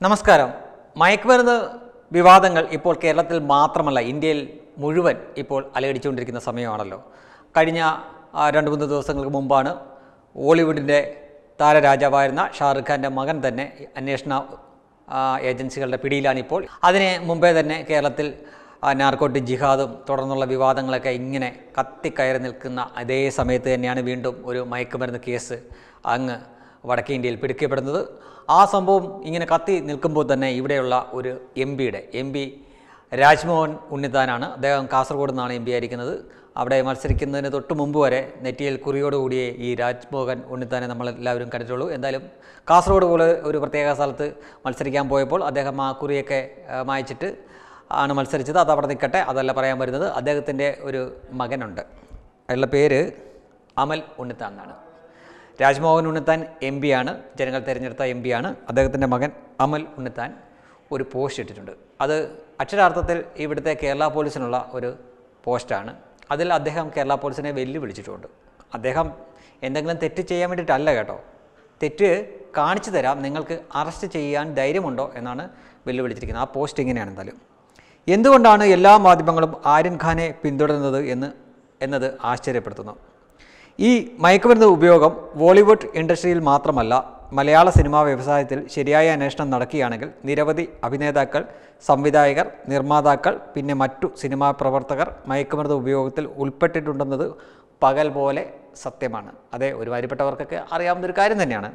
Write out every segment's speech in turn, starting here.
നമസ്കാരം മയക്കുമരുന്ന് വിവാദങ്ങൾ ഇപ്പോൾ കേരളത്തിൽ മാത്രമല്ല ഇന്ത്യയിൽ മുഴുവൻ ഇപ്പോൾ അലയടിച്ചുകൊണ്ടിരിക്കുന്ന സമയമാണല്ലോ കഴിഞ്ഞ ആ, രണ്ട് മൂന്ന് ദിവസങ്ങൾക്ക് മുമ്പാണ് ബോളിവുഡിൻ്റെ താരരാജാവായിരുന്ന ഷാറുഖ് ഖാൻ്റെ മകൻ തന്നെ അന്വേഷണ ആ, ഏജൻസികളുടെ പിടിയിലാണിപ്പോൾ അതിന് മുമ്പേ തന്നെ കേരളത്തിൽ ആ, നാർക്കോട്ടിക് ജിഹാദും തുടർന്നുള്ള വിവാദങ്ങളൊക്കെ ഇങ്ങനെ കത്തിക്കയറി നിൽക്കുന്ന അതേ സമയത്ത് തന്നെയാണ് വീണ്ടും ഒരു മയക്കുമരുന്ന് കേസ് അങ്ങ് വടക്കേ ഇന്ത്യയിൽ പിടിക്കപ്പെടുന്നത് ആ സംഭവം ഇങ്ങനെ കത്തി നിൽക്കുമ്പോൾ തന്നെ ഇവിടെയുള്ള ഒരു എം പിയുടെ എം പി രാജ്മോഹൻ ഉണ്ണിത്താനാണ് അദ്ദേഹം കാസർഗോഡ് നിന്നാണ് എം പി ആയിരിക്കുന്നത് അവിടെ മത്സരിക്കുന്നതിന് തൊട്ട് മുമ്പ് വരെ നെറ്റിയിൽ കുറിയോടുകൂടിയേ ഈ രാജ്മോഹൻ ഉണ്ണിത്താനെ നമ്മളെല്ലാവരും കണ്ടിട്ടുള്ളൂ എന്തായാലും കാസർഗോഡ് പോലെ ഒരു പ്രത്യേക സ്ഥലത്ത് മത്സരിക്കാൻ പോയപ്പോൾ അദ്ദേഹം ആ കുറിയൊക്കെ ആ, മായ്ച്ചിട്ട് ആണ് മത്സരിച്ചത് അത് അവിടെ നിൽക്കട്ടെ അതല്ല പറയാൻ വരുന്നത് അദ്ദേഹത്തിൻ്റെ ഒരു മകനുണ്ട് അയാളുടെ പേര് അമൽ ഉണ്ണിത്താൻ എന്നാണ് രാജ്മോഹൻ ഉണ്ണിത്താൻ എം ആണ് ജനങ്ങൾ തിരഞ്ഞെടുത്ത എം ആണ് അദ്ദേഹത്തിൻ്റെ മകൻ അമൽ ഉണ്ണിത്താൻ ഒരു പോസ്റ്റ് ഇട്ടിട്ടുണ്ട് അത് അക്ഷരാർത്ഥത്തിൽ ഇവിടുത്തെ കേരള പോലീസിനുള്ള ഒരു പോസ്റ്റാണ് അതിൽ അദ്ദേഹം കേരള പോലീസിനെ വെല്ലുവിളിച്ചിട്ടുണ്ട് അദ്ദേഹം എന്തെങ്കിലും തെറ്റ് ചെയ്യാൻ വേണ്ടിയിട്ടല്ല കേട്ടോ തെറ്റ് കാണിച്ചു തരാം നിങ്ങൾക്ക് അറസ്റ്റ് ചെയ്യാൻ ധൈര്യമുണ്ടോ എന്നാണ് വെല്ലുവിളിച്ചിരിക്കുന്നത് ആ പോസ്റ്റ് ഇങ്ങനെയാണ് എന്തായാലും എന്തുകൊണ്ടാണ് എല്ലാ മാധ്യമങ്ങളും ആര്യൻ ഖാനെ പിന്തുടരുന്നത് എന്ന് എന്നത് ആശ്ചര്യപ്പെടുത്തുന്നു ഈ മയക്കുമരുന്ന് ഉപയോഗം ബോളിവുഡ് ഇൻഡസ്ട്രിയിൽ മാത്രമല്ല മലയാള സിനിമാ വ്യവസായത്തിൽ ശരിയായ അന്വേഷണം നടക്കുകയാണെങ്കിൽ നിരവധി അഭിനേതാക്കൾ സംവിധായകർ നിർമ്മാതാക്കൾ പിന്നെ മറ്റു സിനിമാ പ്രവർത്തകർ മയക്കുമരുന്ന് ഉപയോഗത്തിൽ ഉൾപ്പെട്ടിട്ടുണ്ടെന്നത് പകൽ പോലെ സത്യമാണ് അതെ ഒരുമാതിരിപ്പെട്ടവർക്കൊക്കെ അറിയാവുന്ന ഒരു കാര്യം തന്നെയാണ്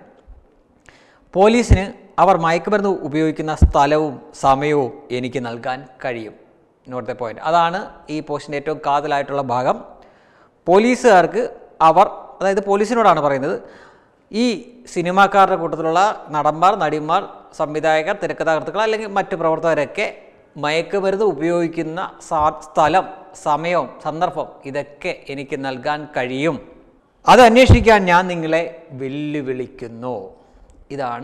പോലീസിന് അവർ മയക്കുമരുന്ന് ഉപയോഗിക്കുന്ന സ്ഥലവും സമയവും എനിക്ക് നൽകാൻ കഴിയും നോട്ട് ദ പോയിന്റ് അതാണ് ഈ പോസ്റ്റിൻ്റെ ഏറ്റവും കാതലായിട്ടുള്ള ഭാഗം പോലീസുകാർക്ക് അവർ അതായത് പോലീസിനോടാണ് പറയുന്നത് ഈ സിനിമാക്കാരുടെ കൂട്ടത്തിലുള്ള നടന്മാർ നടിമാർ സംവിധായകർ തിരക്കഥാകൃത്തുക്കൾ അല്ലെങ്കിൽ മറ്റു പ്രവർത്തകരൊക്കെ മയക്കുമരുന്ന് ഉപയോഗിക്കുന്ന സാ- സ്ഥലം സമയം സന്ദർഭം ഇതൊക്കെ എനിക്ക് നൽകാൻ കഴിയും അത് അന്വേഷിക്കാൻ ഞാൻ നിങ്ങളെ വെല്ലുവിളിക്കുന്നു ഇതാണ്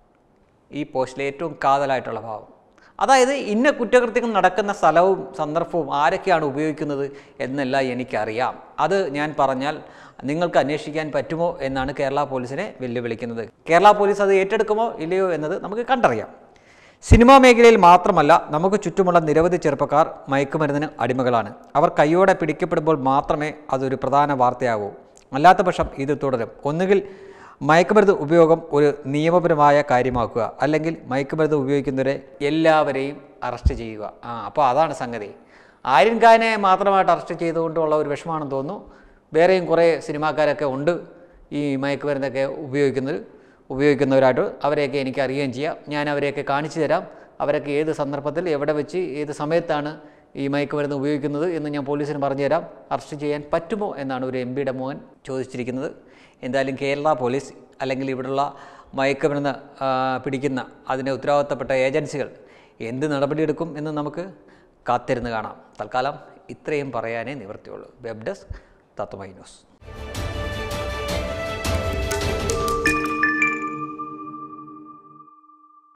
ഈ പോസ്റ്റിലെ ഏറ്റവും കാതലായിട്ടുള്ള ഭാവം അതായത് ഇന്ന കുറ്റകൃത്യങ്ങൾ നടക്കുന്ന സ്ഥലവും സന്ദർഭവും ആരൊക്കെയാണ് ഉപയോഗിക്കുന്നത് എന്നെല്ലാം എനിക്കറിയാം അത് ഞാൻ പറഞ്ഞാൽ നിങ്ങൾക്ക് അന്വേഷിക്കാൻ പറ്റുമോ എന്നാണ് കേരള പോലീസിനെ വെല്ലുവിളിക്കുന്നത് കേരള പോലീസ് അത് ഏറ്റെടുക്കുമോ ഇല്ലയോ എന്നത് നമുക്ക് കണ്ടറിയാം സിനിമാ മേഖലയിൽ മാത്രമല്ല നമുക്ക് ചുറ്റുമുള്ള നിരവധി ചെറുപ്പക്കാർ മയക്കുമരുന്നിന് അടിമകളാണ് അവർ കൈയോടെ പിടിക്കപ്പെടുമ്പോൾ മാത്രമേ അതൊരു പ്രധാന വാർത്തയാകൂ അല്ലാത്ത പക്ഷം ഇത് തുടരും ഒന്നുകിൽ മയക്കുമരുന്ന് ഉപയോഗം ഒരു നിയമപരമായ കാര്യമാക്കുക അല്ലെങ്കിൽ മയക്കുമരുന്ന് ഉപയോഗിക്കുന്നവരെ എല്ലാവരെയും അറസ്റ്റ് ചെയ്യുക ആ അപ്പോൾ അതാണ് സംഗതി ആര്യൻ ഖാനെ മാത്രമായിട്ട് അറസ്റ്റ് ചെയ്തുകൊണ്ടുള്ള ഒരു വിഷമാണെന്ന് തോന്നുന്നു വേറെയും കുറേ സിനിമാക്കാരൊക്കെ ഉണ്ട് ഈ മയക്കുമരുന്നൊക്കെ ഉപയോഗിക്കുന്നത് ഉപയോഗിക്കുന്നവരായിട്ട് അവരെയൊക്കെ എനിക്ക് അറിയുകയും ചെയ്യാം ഞാൻ അവരെയൊക്കെ കാണിച്ചു തരാം അവരൊക്കെ ഏത് സന്ദർഭത്തിൽ എവിടെ വെച്ച് ഏത് സമയത്താണ് ഈ മയക്കുമരുന്ന് ഉപയോഗിക്കുന്നത് എന്ന് ഞാൻ പോലീസിന് പറഞ്ഞു തരാം അറസ്റ്റ് ചെയ്യാൻ പറ്റുമോ എന്നാണ് ഒരു എം പിയുടെ മോഹൻ ചോദിച്ചിരിക്കുന്നത് എന്തായാലും കേരള പോലീസ് അല്ലെങ്കിൽ ഇവിടുള്ള മയക്കുമരുന്ന് ആ, പിടിക്കുന്ന അതിന് ഉത്തരവാദിത്തപ്പെട്ട ഏജൻസികൾ എന്ത് നടപടിയെടുക്കും എന്ന് നമുക്ക് കാത്തിരുന്ന് കാണാം തൽക്കാലം ഇത്രയും പറയാനേ നിവൃത്തിയുള്ളൂ വെബ് ഡെസ്ക് തത്വമൈ ന്യൂസ്